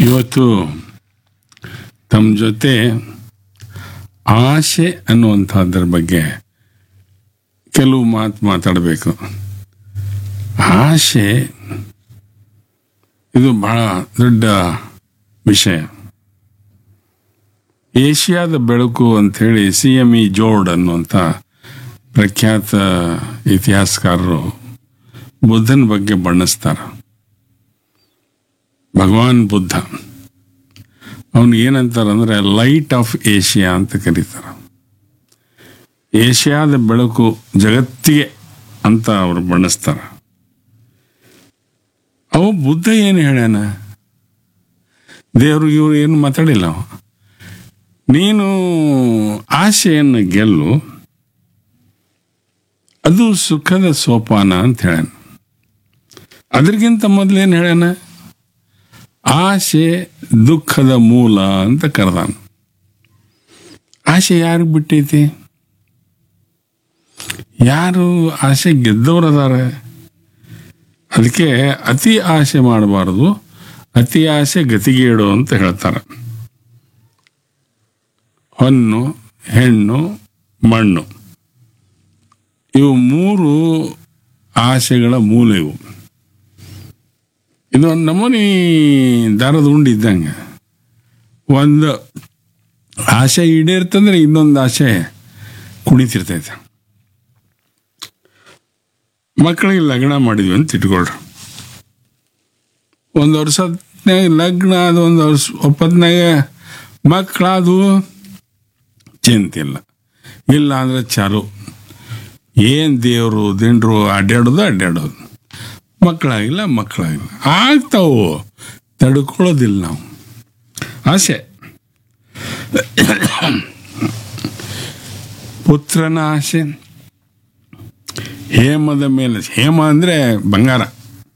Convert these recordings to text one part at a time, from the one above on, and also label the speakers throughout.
Speaker 1: ಇವತ್ತು ತಮ್ಮ ಜೊತೆ ಆಸೆ ಅನ್ನುವಂಥದ್ರ ಬಗ್ಗೆ ಕೆಲವು ಮಾತು ಮಾತಾಡಬೇಕು ಆಸೆ ಇದು ಬಹಳ ದೊಡ್ಡ ವಿಷಯ ಏಷ್ಯಾದ ಬೆಳಕು ಅಂಥೇಳಿ ಸಿ ಎಮ್ ಇ ಜೋರ್ಡ್ ಅನ್ನುವಂಥ ಪ್ರಖ್ಯಾತ ಇತಿಹಾಸಕಾರರು ಬುದ್ಧನ ಬಗ್ಗೆ ಬಣ್ಣಿಸ್ತಾರೆ ಭಗವಾನ್ ಬುದ್ಧ ಅವನು ಏನಂತಾರಂದ್ರೆ ಲೈಟ್ ಆಫ್ ಏಷ್ಯಾ ಅಂತ ಕರೀತಾರೆ ಏಷ್ಯಾದ ಬೆಳಕು ಜಗತ್ತಿಗೆ ಅಂತ ಅವರು ಬಣ್ಣಿಸ್ತಾರೆ ಅವ ಬುದ್ಧ ಏನು ಹೇಳ್ಯಾನ ದೇವ್ರಿಗೆ ಇವ್ರು ಏನು ಮಾತಾಡಿಲ್ಲ ಅವ ನೀನು ಆಸೆಯನ್ನು ಗೆಲ್ಲು ಅದು ಸುಖದ ಸೋಪಾನ ಅಂತ ಹೇಳ್ಯಾನ ಅದ್ರಗಿಂತ ಮೊದಲೇನು ಹೇಳ್ಯಾನ ಆಸೆ ದುಃಖದ ಮೂಲ ಅಂತ ಕರೆದಾನ ಆಸೆ ಯಾರಿಗೆ ಬಿಟ್ಟೈತಿ ಯಾರು ಆಸೆ ಗೆದ್ದವ್ರು ಅದಾರ ಅದಕ್ಕೆ ಅತಿ ಆಸೆ ಮಾಡಬಾರ್ದು ಅತಿ ಆಸೆ ಗತಿಗೇಡು ಅಂತ ಹೇಳ್ತಾರೆ ಹೊನ್ನು ಹೆಣ್ಣು ಮಣ್ಣು ಇವು ಮೂರು ಆಸೆಗಳ ಮೂಲ ಇವು ಇದು ಒಂದು ನಮೂನಿ ದಾರದ ಉಂಡು ಇದ್ದಂಗೆ ಒಂದು ಆಸೆ ಈಡೇರ್ತಂದ್ರೆ ಇನ್ನೊಂದು ಆಸೆ ಕುಣಿತಿರ್ತೈತೆ ಮಕ್ಕಳಿಗೆ ಲಗ್ನ ಮಾಡಿದ್ವಿ ಅಂತ ಇಟ್ಕೊಳ್ರಿ ಒಂದು ವರ್ಷದ್ನಾಗ ಲಗ್ನ ಆದ ಒಂದು ವರ್ಷ ಒಪ್ಪತ್ನಾಗ ಮಕ್ಕಳಾದು ಚಿಂತಿಲ್ಲ ಇಲ್ಲ ಅಂದ್ರೆ ಚಾಲು ಏನು ದೇವರು ದಿಂಡ್ರು ಅಡ್ಡಾಡೋದು ಅಡ್ಡಾಡೋದು ಮಕ್ಕಳಾಗಿಲ್ಲ ಮಕ್ಕಳಾಗಿಲ್ಲ ಆಗ್ತಾವು ತಡ್ಕೊಳ್ಳೋದಿಲ್ಲ ನಾವು ಆಸೆ ಪುತ್ರನ ಆಸೆ ಹೇಮದ ಮೇಲೆ ಹೇಮ ಅಂದರೆ ಬಂಗಾರ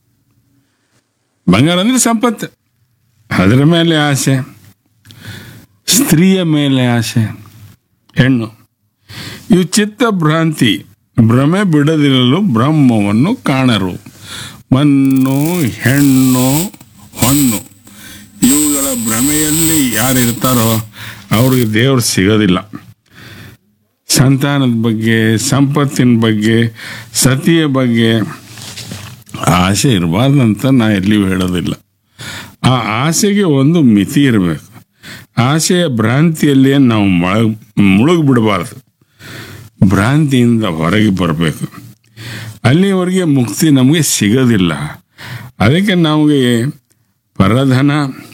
Speaker 1: ಬಂಗಾರ ಅಂದರೆ ಸಂಪತ್ತು ಅದರ ಮೇಲೆ ಆಸೆ ಸ್ತ್ರೀಯ ಮೇಲೆ ಆಸೆ ಹೆಣ್ಣು ಇವು ಚಿತ್ತ ಭ್ರಾಂತಿ ಭ್ರಮೆ ಬಿಡದಿರಲು ಬ್ರಹ್ಮವನ್ನು ಕಾಣರು ಮಣ್ಣು ಹೆಣ್ಣು ಹೊನ್ನು ಇವುಗಳ ಭ್ರಮೆಯಲ್ಲಿ ಯಾರಿರ್ತಾರೋ ಅವ್ರಿಗೆ ದೇವರು ಸಿಗೋದಿಲ್ಲ ಸಂತಾನದ ಬಗ್ಗೆ ಸಂಪತ್ತಿನ ಬಗ್ಗೆ ಸತಿಯ ಬಗ್ಗೆ ಆಸೆ ಇರಬಾರ್ದಂತ ನಾ ಎಲ್ಲಿಯೂ ಹೇಳೋದಿಲ್ಲ ಆ ಆಸೆಗೆ ಒಂದು ಮಿತಿ ಇರಬೇಕು ಆಸೆಯ ಭ್ರಾಂತಿಯಲ್ಲಿ ನಾವು ಮೊಳಗ್ ಮುಳುಗ್ಬಿಡಬಾರ್ದು ಭ್ರಾಂತಿಯಿಂದ ಹೊರಗೆ ಬರಬೇಕು ಅಲ್ಲಿವರೆಗೆ ಮುಕ್ತಿ ನಮಗೆ ಸಿಗೋದಿಲ್ಲ ಅದಕ್ಕೆ ನಮಗೆ ಪರಧನ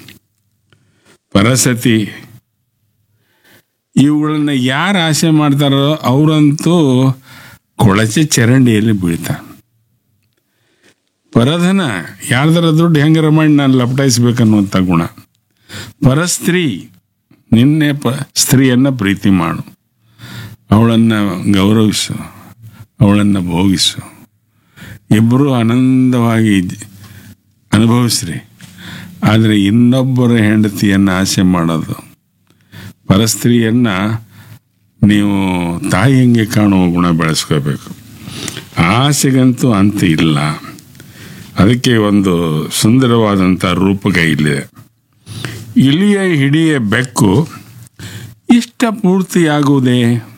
Speaker 1: ಪರಸತಿ ಇವುಗಳನ್ನ ಯಾರು ಆಸೆ ಮಾಡ್ತಾರೋ ಅವರಂತೂ ಕೊಳಚೆ ಚರಂಡಿಯಲ್ಲಿ ಬೀಳ್ತಾರೆ ಪರಧನ ಯಾರ್ದಾರ ದುಡ್ಡು ಹೆಂಗಾರ ಮಾಡಿ ನಾನು ಲಪಟಾಯಿಸ್ಬೇಕನ್ನುವಂಥ ಗುಣ ಪರಸ್ತ್ರೀ ನಿನ್ನೆ ಪ ಸ್ತ್ರೀಯನ್ನು ಪ್ರೀತಿ ಮಾಡು ಅವಳನ್ನು ಗೌರವಿಸು ಅವಳನ್ನು ಭೋಗಿಸು ಇಬ್ಬರು ಆನಂದವಾಗಿ ಅನುಭವಿಸ್ರಿ ಆದರೆ ಇನ್ನೊಬ್ಬರ ಹೆಂಡತಿಯನ್ನು ಆಸೆ ಮಾಡೋದು ಪರಸ್ತ್ರೀಯನ್ನು ನೀವು ತಾಯಿ ಹೆಂಗೆ ಕಾಣುವ ಗುಣ ಬೆಳೆಸ್ಕೋಬೇಕು ಆಸೆಗಂತೂ ಅಂತ ಇಲ್ಲ ಅದಕ್ಕೆ ಒಂದು ಸುಂದರವಾದಂಥ ರೂಪಕ ಇಲ್ಲಿದೆ ಇಲಿಯ ಹಿಡಿಯ ಬೆಕ್ಕು ಇಷ್ಟ ಪೂರ್ತಿಯಾಗುವುದೇ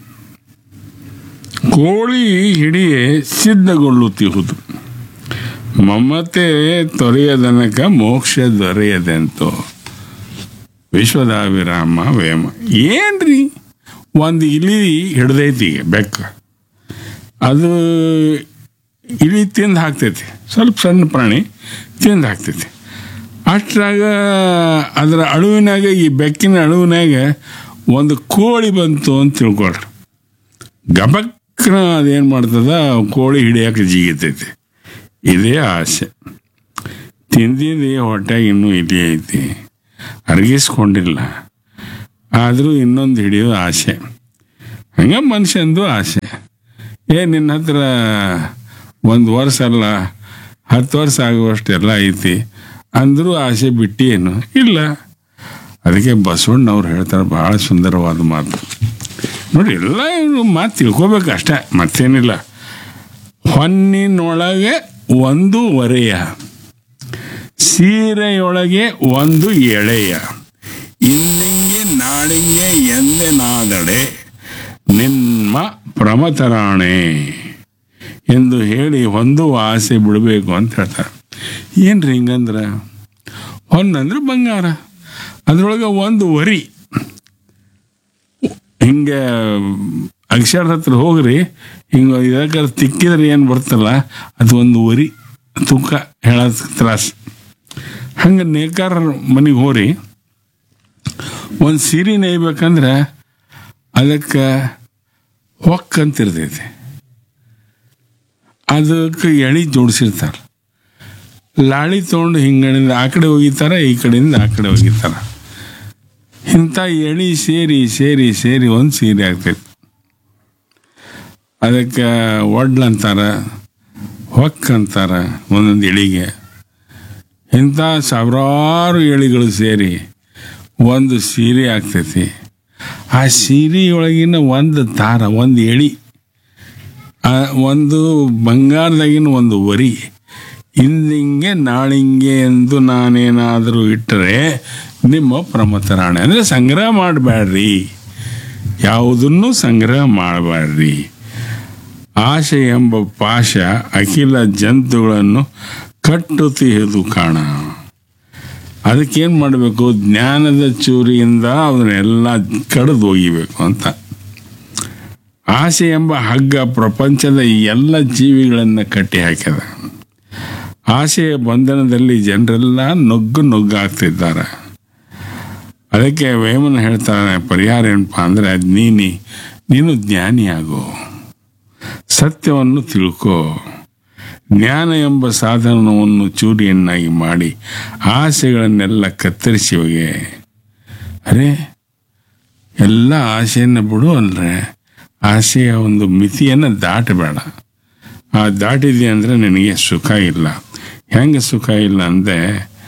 Speaker 1: ಕೋಳಿ ಹಿಡಿಯೇ ಸಿದ್ಧಗೊಳ್ಳುತ್ತಿರುವುದು ಮಮತೆ ತೊರೆಯದನಕ ಮೋಕ್ಷ ದೊರೆಯದೆಂತೋ ವಿಶ್ವದಾಭಿರಾಮ ವೇಮ ಏನ್ರಿ ಒಂದು ಇಲಿ ಹಿಡ್ದೈತಿ ಬೆಕ್ಕ ಅದು ಇಲಿ ತಿಂದು ಹಾಕ್ತೈತಿ ಸ್ವಲ್ಪ ಸಣ್ಣ ಪ್ರಾಣಿ ತಿಂದು ಹಾಕ್ತೈತಿ ಅಷ್ಟ್ರಾಗ ಅದರ ಅಳುವಿನಾಗ ಈ ಬೆಕ್ಕಿನ ಅಳುವಿನಾಗ ಒಂದು ಕೋಳಿ ಬಂತು ಅಂತ ತಿಳ್ಕೊಳ್ರಿ ಗಬಕ್ನ ಅದೇನು ಮಾಡ್ತದ ಕೋಳಿ ಹಿಡಿಯೋಕೆ ಜಿಗಿತೈತಿ ಇದೇ ಆಸೆ ತಿಂದಿದೆ ಹೊಟ್ಟೆಗೆ ಇನ್ನೂ ಇಲಿ ಐತಿ ಅರಗಿಸ್ಕೊಂಡಿಲ್ಲ ಆದರೂ ಇನ್ನೊಂದು ಹಿಡಿಯೋ ಆಸೆ ಹಂಗೆ ಮನುಷ್ಯಂದು ಆಸೆ ಏ ನಿನ್ನ ಹತ್ರ ಒಂದು ವರ್ಷ ಅಲ್ಲ ಹತ್ತು ವರ್ಷ ಆಗುವಷ್ಟೆಲ್ಲ ಐತಿ ಅಂದರೂ ಆಸೆ ಬಿಟ್ಟೇನು ಇಲ್ಲ ಅದಕ್ಕೆ ಬಸವಣ್ಣವ್ರು ಹೇಳ್ತಾರೆ ಭಾಳ ಸುಂದರವಾದ ಮಾತು ನೋಡಿ ಎಲ್ಲ ಇವರು ಮಾತು ತಿಳ್ಕೊಬೇಕು ಅಷ್ಟೇ ಮತ್ತೇನಿಲ್ಲ ಹೊನ್ನಿನೊಳಗೆ ಒಂದು ವರೆಯ ಸೀರೆಯೊಳಗೆ ಒಂದು ಎಳೆಯ ಇಂದಿಂಗೆ ನಾಳಿಂಗೆ ಎಂದೆನಾದಡೆ ನಿಮ್ಮ ಪ್ರಮತರಾಣೆ ಎಂದು ಹೇಳಿ ಒಂದು ಆಸೆ ಬಿಡಬೇಕು ಅಂತ ಹೇಳ್ತಾರೆ ಏನ್ರಿ ಹಿಂಗಂದ್ರೆ ಹೊನ್ನಂದ್ರೆ ಬಂಗಾರ ಅದ್ರೊಳಗೆ ಒಂದು ವರಿ ಹಿಂಗೆ ಅಕ್ಷರ ಹತ್ರ ಹೋಗ್ರಿ ಹಿಂಗೆ ಇದಕ್ಕೆ ತಿಕ್ಕಿದ್ರೆ ಏನು ಬರ್ತಲ್ಲ ಅದು ಒಂದು ವರಿ ತೂಕ ಹೇಳೋದ್ ತ್ರಾಸ ಹಂಗೆ ನೇಕಾರ ಮನೆಗೆ ಹೋರಿ ಒಂದು ಸೀರೆ ನೇಯ್ಬೇಕಂದ್ರೆ ಅದಕ್ಕೆ ಹೊಕ್ಕಂತಿರ್ತೈತಿ ಅದಕ್ಕೆ ಎಳಿ ಜೋಡಿಸಿರ್ತಾರೆ ಲಾಳಿ ತೊಗೊಂಡು ಹಿಂಗಣಿಂದ ಆ ಕಡೆ ಹೋಗಿತಾರೆ ಈ ಕಡೆಯಿಂದ ಆ ಕಡೆ ಹೋಗಿತಾರೆ ಇಂಥ ಎಳಿ ಸೇರಿ ಸೇರಿ ಸೇರಿ ಒಂದು ಸೀರೆ ಆಗ್ತೈತಿ ಅದಕ್ಕೆ ಒಡ್ಲ್ ಅಂತಾರ ಹೊಕ್ ಅಂತಾರ ಒಂದೊಂದು ಎಳಿಗೆ ಇಂಥ ಸಾವಿರಾರು ಎಳಿಗಳು ಸೇರಿ ಒಂದು ಸೀರೆ ಆಗ್ತೈತಿ ಆ ಸೀರೆಯೊಳಗಿನ ಒಂದು ದಾರ ಒಂದು ಎಳಿ ಆ ಒಂದು ಬಂಗಾರದಾಗಿನ ಒಂದು ವರಿ ಇಂದಿಂಗೆ ನಾಳಿಂಗೆ ಎಂದು ನಾನೇನಾದರೂ ಇಟ್ಟರೆ ನಿಮ್ಮ ಪ್ರಮತರಾಣೆ ಅಂದರೆ ಸಂಗ್ರಹ ಮಾಡಬೇಡ್ರಿ ಯಾವುದನ್ನು ಸಂಗ್ರಹ ಮಾಡಬೇಡ್ರಿ ಆಶೆ ಎಂಬ ಪಾಶ ಅಖಿಲ ಜಂತುಗಳನ್ನು ಕಟ್ಟುತ್ತಿಹದು ಕಾಣ ಅದಕ್ಕೇನು ಮಾಡಬೇಕು ಜ್ಞಾನದ ಚೂರಿಯಿಂದ ಅದನ್ನೆಲ್ಲ ಕಡಿದು ಒಗಿಬೇಕು ಅಂತ ಆಸೆ ಎಂಬ ಹಗ್ಗ ಪ್ರಪಂಚದ ಎಲ್ಲ ಜೀವಿಗಳನ್ನು ಕಟ್ಟಿ ಹಾಕ್ಯದ ಆಸೆಯ ಬಂಧನದಲ್ಲಿ ಜನರೆಲ್ಲ ನುಗ್ಗು ನುಗ್ಗಾಗ್ತಿದ್ದಾರೆ ಅದಕ್ಕೆ ವೇಮನ ಹೇಳ್ತಾನೆ ಪರಿಹಾರ ಏನಪ್ಪ ಅಂದರೆ ನೀನಿ ನೀನು ಜ್ಞಾನಿಯಾಗು ಸತ್ಯವನ್ನು ತಿಳ್ಕೋ ಜ್ಞಾನ ಎಂಬ ಸಾಧನವನ್ನು ಚೂರಿಯನ್ನಾಗಿ ಮಾಡಿ ಆಸೆಗಳನ್ನೆಲ್ಲ ಕತ್ತರಿಸಿ ಹೋಗೆ ಅರೆ ಎಲ್ಲ ಆಸೆಯನ್ನು ಬಿಡು ಅಲ್ರೆ ಆಸೆಯ ಒಂದು ಮಿತಿಯನ್ನು ದಾಟಬೇಡ ಆ ದಾಟಿದೆ ಅಂದರೆ ನಿನಗೆ ಸುಖ ಇಲ್ಲ ಹೆಂಗೆ ಸುಖ ಇಲ್ಲ ಅಂದರೆ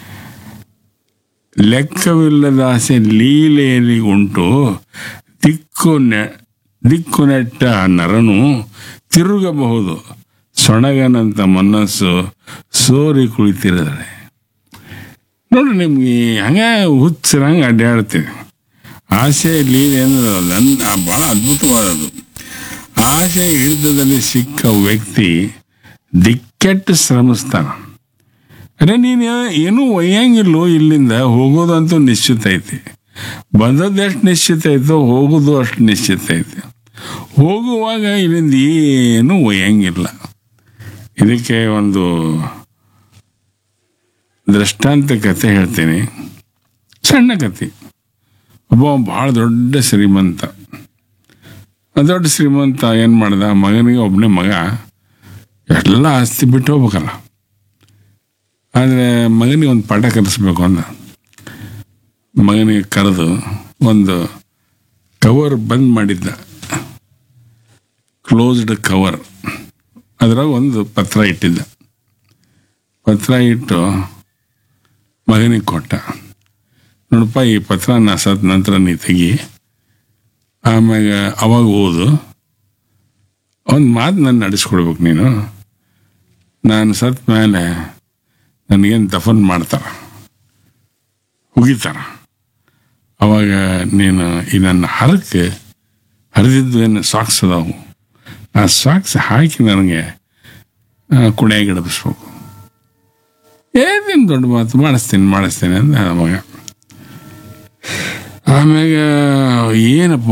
Speaker 1: ಲೆಕ್ಕವಿಲ್ಲದ ಆಸೆ ಲೀಲೆಯಲ್ಲಿ ಉಂಟು ದಿಕ್ಕು ನೆ ದಿಕ್ಕು ನೆಟ್ಟ ನರನು ತಿರುಗಬಹುದು ಸೊಣಗನಂತ ಮನಸ್ಸು ಸೋರಿ ಕುಳಿತಿರದರೆ ನೋಡ್ರಿ ನಿಮ್ಗೆ ಹಂಗೆ ಹುಚ್ಚರಂಗೆ ಅಡ್ಡಾಡ್ತೀವಿ ಆಸೆ ಲೀಲೆ ಅಂದ್ರೆ ನನ್ನ ಭಾಳ ಅದ್ಭುತವಾದದ್ದು ಆಸೆ ಹಿಡಿತದಲ್ಲಿ ಸಿಕ್ಕ ವ್ಯಕ್ತಿ ದಿಕ್ಕೆಟ್ಟು ಶ್ರಮಿಸ್ತಾನ ಅರೆ ನೀನು ಏನೂ ಒಯ್ಯಂಗಿಲ್ಲೋ ಇಲ್ಲಿಂದ ಹೋಗೋದಂತೂ ನಿಶ್ಚಿತ ಐತಿ ಬಂದದ್ದು ಎಷ್ಟು ನಿಶ್ಚಿತ ಐತೋ ಹೋಗೋದು ಅಷ್ಟು ನಿಶ್ಚಿತ ಐತಿ ಹೋಗುವಾಗ ಇಲ್ಲಿಂದ ಏನೂ ಒಯ್ಯಂಗಿಲ್ಲ ಇದಕ್ಕೆ ಒಂದು ದೃಷ್ಟಾಂತ ಕತೆ ಹೇಳ್ತೀನಿ ಸಣ್ಣ ಕತೆ ಒಬ್ಬ ಭಾಳ ದೊಡ್ಡ ಶ್ರೀಮಂತ ಆ ದೊಡ್ಡ ಶ್ರೀಮಂತ ಏನು ಮಾಡ್ದ ಮಗನಿಗೆ ಒಬ್ಬನೇ ಮಗ ಎಲ್ಲ ಆಸ್ತಿ ಬಿಟ್ಟು ಹೋಗ್ಬೇಕಲ್ಲ ಆದರೆ ಮಗನಿಗೆ ಒಂದು ಪಾಠ ಕಲಿಸ್ಬೇಕು ಅಂದ ಮಗನಿಗೆ ಕರೆದು ಒಂದು ಕವರ್ ಬಂದ್ ಮಾಡಿದ್ದ ಕ್ಲೋಸ್ಡ್ ಕವರ್ ಅದ್ರಾಗ ಒಂದು ಪತ್ರ ಇಟ್ಟಿದ್ದ ಪತ್ರ ಇಟ್ಟು ಮಗನಿಗೆ ಕೊಟ್ಟ ನೋಡಪ್ಪ ಈ ಪತ್ರ ನಾ ಸತ್ ನಂತರ ನೀ ತೆಗಿ ಆಮ್ಯಾಗ ಅವಾಗ ಓದು ಒಂದು ಮಾತು ನಾನು ನಡೆಸ್ಕೊಡ್ಬೇಕು ನೀನು ನಾನು ಸತ್ ಮೇಲೆ ನನಗೇನು ದಫನ್ ಮಾಡ್ತಾರ ಹುಗಿತಾರ ಅವಾಗ ನೀನು ಈ ನನ್ನ ಹರಕ್ಕೆ ಹರಿದಿದ್ದು ಏನು ಸಾಕ್ಸ್ ಅದಾವು ಆ ಸಾಕ್ಸ್ ಹಾಕಿ ನನಗೆ ಕುಡಿಯಾಗಿ ಇಡಬಿಸ್ಬೇಕು ಏನೇನು ದೊಡ್ಡ ಮಾತು ಮಾಡಿಸ್ತೀನಿ ಮಾಡಿಸ್ತೀನಿ ಅಂದ ಮಗ ಆಮ್ಯಾಗ ಏನಪ್ಪ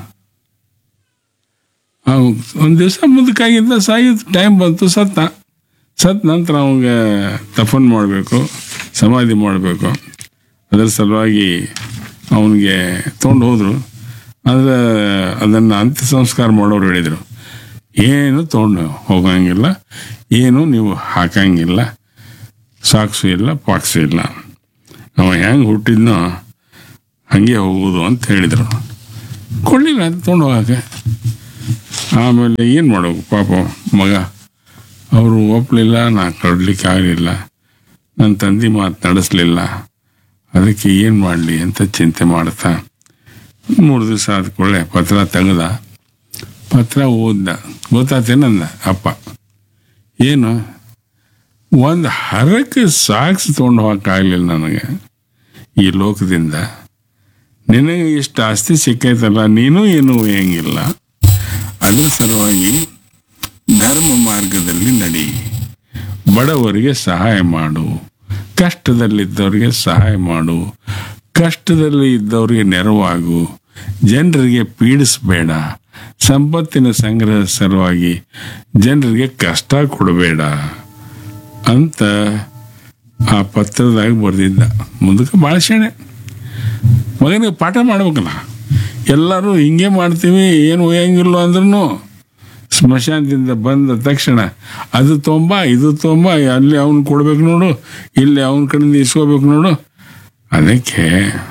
Speaker 1: ಒಂದು ದಿವಸ ಮುಂದಕ್ಕಾಗಿದ್ದ ಸಾಯಿದ್ ಟೈಮ್ ಬಂತು ಸತ್ತ ಸತ್ ನಂತರ ಅವಾಗ ದಫನ್ ಮಾಡಬೇಕು ಸಮಾಧಿ ಮಾಡಬೇಕು ಅದರ ಸಲುವಾಗಿ ಅವನಿಗೆ ತೊಗೊಂಡು ಹೋದರು ಆದರೆ ಅದನ್ನು ಅಂತ್ಯ ಸಂಸ್ಕಾರ ಮಾಡೋರು ಹೇಳಿದರು ಏನು ತೊಗೊಂಡು ಹೋಗಂಗಿಲ್ಲ ಏನು ನೀವು ಹಾಕಂಗಿಲ್ಲ ಸಾಕ್ಸು ಇಲ್ಲ ಪಾಕ್ಸು ಇಲ್ಲ ಅವ ಹೆಂಗೆ ಹುಟ್ಟಿದ್ನೋ ಹಾಗೆ ಹೋಗೋದು ಅಂತ ಹೇಳಿದರು ಕೊಡಲಿಲ್ಲ ಅದು ತೊಗೊಂಡು ಹೋಗಕ್ಕೆ ಆಮೇಲೆ ಏನು ಮಾಡೋದು ಪಾಪ ಮಗ ಅವರು ಒಪ್ಪಲಿಲ್ಲ ನಾ ಕೊಡ್ಲಿಕ್ಕೆ ಆಗಲಿಲ್ಲ ನನ್ನ ತಂದೆ ಮಾತು ನಡೆಸಲಿಲ್ಲ ಅದಕ್ಕೆ ಏನು ಮಾಡಲಿ ಅಂತ ಚಿಂತೆ ಮಾಡ್ತಾ ಮೂರು ದಿವಸ ಆದ ಕೂಡಲೇ ಪತ್ರ ತೆಗೆದ ಪತ್ರ ಓದ್ದ ಗೊತ್ತಾತೇನಂದ ಅಪ್ಪ ಏನು ಒಂದು ಹರಕ್ಕೆ ಸಾಕ್ಸ್ ತೊಗೊಂಡು ಹೋಗಕ್ಕಾಗಲಿಲ್ಲ ನನಗೆ ಈ ಲೋಕದಿಂದ ನಿನಗೆ ಇಷ್ಟು ಆಸ್ತಿ ಸಿಕ್ಕೈತಲ್ಲ ನೀನು ಏನೂ ಹೆಂಗಿಲ್ಲ ಅದರ ಸಲುವಾಗಿ ಧರ್ಮ ಮಾರ್ಗದಲ್ಲಿ ನಡಿ ಬಡವರಿಗೆ ಸಹಾಯ ಮಾಡು ಕಷ್ಟದಲ್ಲಿದ್ದವರಿಗೆ ಸಹಾಯ ಮಾಡು ಕಷ್ಟದಲ್ಲಿ ಇದ್ದವರಿಗೆ ನೆರವಾಗು ಜನರಿಗೆ ಪೀಡಿಸಬೇಡ ಸಂಪತ್ತಿನ ಸಂಗ್ರಹ ಸಲುವಾಗಿ ಜನರಿಗೆ ಕಷ್ಟ ಕೊಡಬೇಡ ಅಂತ ಆ ಪತ್ರದಾಗ ಬರೆದಿದ್ದ ಮುಂದಕ್ಕೆ ಭಾಳ ಶಾಣೆ ಮಗನಿಗೆ ಪಾಠ ಮಾಡ್ಬೇಕಲ್ಲ ಎಲ್ಲರೂ ಹಿಂಗೆ ಮಾಡ್ತೀವಿ ಏನು ಒಯ್ಯಂಗಿಲ್ಲ ಅಂದ್ರೂ ಸ್ಮಶಾನದಿಂದ ಬಂದ ತಕ್ಷಣ ಅದು ತೊಂಬ ಇದು ತೊಂಬ ಅಲ್ಲಿ ಅವ್ನು ಕೊಡ್ಬೇಕು ನೋಡು ಇಲ್ಲಿ ಅವನ ಕಡೆಯಿಂದ ಇಸ್ಕೋಬೇಕು ನೋಡು ಅದಕ್ಕೆ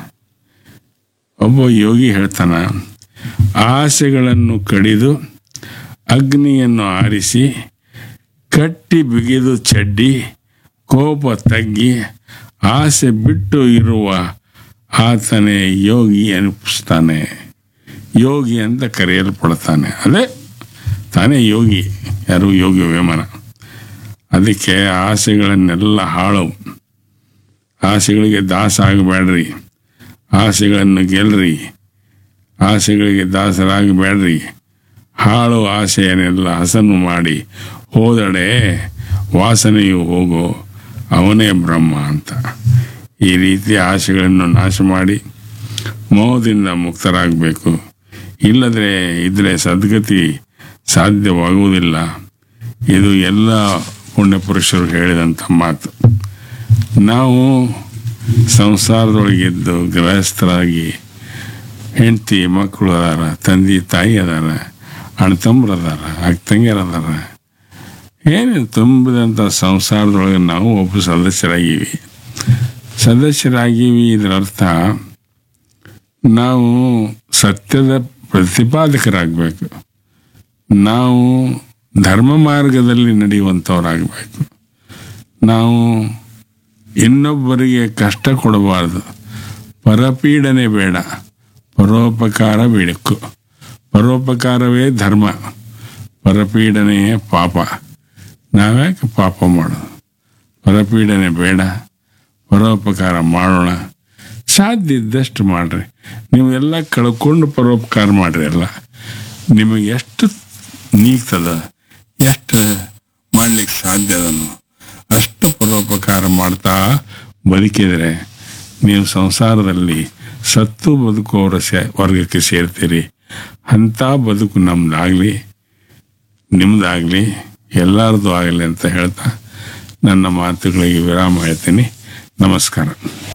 Speaker 1: ಒಬ್ಬ ಯೋಗಿ ಹೇಳ್ತಾನ ಆಸೆಗಳನ್ನು ಕಡಿದು ಅಗ್ನಿಯನ್ನು ಆರಿಸಿ ಕಟ್ಟಿ ಬಿಗಿದು ಚಡ್ಡಿ ಕೋಪ ತಗ್ಗಿ ಆಸೆ ಬಿಟ್ಟು ಇರುವ ಆತನೇ ಯೋಗಿ ಅನಿಪಿಸ್ತಾನೆ ಯೋಗಿ ಅಂತ ಕರೆಯಲ್ಪಡ್ತಾನೆ ಅದೇ ತಾನೇ ಯೋಗಿ ಯಾರು ಯೋಗಿ ವೇಮನ ಅದಕ್ಕೆ ಆಸೆಗಳನ್ನೆಲ್ಲ ಹಾಳು ಆಸೆಗಳಿಗೆ ದಾಸ ಆಗಬೇಡ್ರಿ ಆಸೆಗಳನ್ನು ಗೆಲ್ರಿ ಆಸೆಗಳಿಗೆ ದಾಸರಾಗಬೇಡ್ರಿ ಹಾಳು ಆಸೆಯನ್ನೆಲ್ಲ ಹಸನು ಮಾಡಿ ಹೋದಡೆ ವಾಸನೆಯು ಹೋಗೋ ಅವನೇ ಬ್ರಹ್ಮ ಅಂತ ಈ ರೀತಿ ಆಸೆಗಳನ್ನು ನಾಶ ಮಾಡಿ ಮೋಹದಿಂದ ಮುಕ್ತರಾಗಬೇಕು ಇಲ್ಲದ್ರೆ ಇದ್ರೆ ಸದ್ಗತಿ ಸಾಧ್ಯವಾಗುವುದಿಲ್ಲ ಇದು ಎಲ್ಲ ಪುಣ್ಯಪುರುಷರು ಹೇಳಿದಂಥ ಮಾತು ನಾವು ಸಂಸಾರದೊಳಗಿದ್ದು ಗೃಹಸ್ಥರಾಗಿ ಹೆಂಡತಿ ಮಕ್ಕಳು ಅದಾರ ತಂದೆ ತಾಯಿ ಅದಾರ ಅಣ್ಣ ತಮ್ಮರು ಅದಾರ ಅಕ್ಕ ತಂಗಿಯರು ಅದಾರ ಏನು ತುಂಬಿದಂಥ ಸಂಸಾರದೊಳಗೆ ನಾವು ಒಬ್ಬ ಸದಸ್ಯರಾಗೀವಿ ಸದಸ್ಯರಾಗೀವಿ ಇದರ ಅರ್ಥ ನಾವು ಸತ್ಯದ ಪ್ರತಿಪಾದಕರಾಗಬೇಕು ನಾವು ಧರ್ಮ ಮಾರ್ಗದಲ್ಲಿ ನಡೆಯುವಂಥವ್ರಾಗಬೇಕು ನಾವು ಇನ್ನೊಬ್ಬರಿಗೆ ಕಷ್ಟ ಕೊಡಬಾರ್ದು ಪರಪೀಡನೆ ಬೇಡ ಪರೋಪಕಾರ ಬೇಕು ಪರೋಪಕಾರವೇ ಧರ್ಮ ಪರಪೀಡನೆಯೇ ಪಾಪ ನಾವ್ಯಾಕೆ ಪಾಪ ಮಾಡೋದು ಪರಪೀಡನೆ ಬೇಡ ಪರೋಪಕಾರ ಮಾಡೋಣ ಸಾಧ್ಯ ಇದ್ದಷ್ಟು ಮಾಡ್ರಿ ನೀವು ಎಲ್ಲ ಕಳ್ಕೊಂಡು ಪರೋಪಕಾರ ಮಾಡ್ರಿ ಎಲ್ಲ ನಿಮಗೆ ಎಷ್ಟು ನೀಗ್ತದ ಎಷ್ಟು ಮಾಡ್ಲಿಕ್ಕೆ ಸಾಧ್ಯ ಅದನ್ನು ಅಷ್ಟು ಪರೋಪಕಾರ ಮಾಡ್ತಾ ಬದುಕಿದರೆ ನೀವು ಸಂಸಾರದಲ್ಲಿ ಸತ್ತು ಬದುಕುವವರ ಸೇ ವರ್ಗಕ್ಕೆ ಸೇರ್ತೀರಿ ಅಂಥ ಬದುಕು ನಮ್ದಾಗಲಿ ನಿಮ್ದಾಗಲಿ ಎಲ್ಲರದು ಆಗಲಿ ಅಂತ ಹೇಳ್ತಾ ನನ್ನ ಮಾತುಗಳಿಗೆ ವಿರಾಮ ಹೇಳ್ತೀನಿ ನಮಸ್ಕಾರ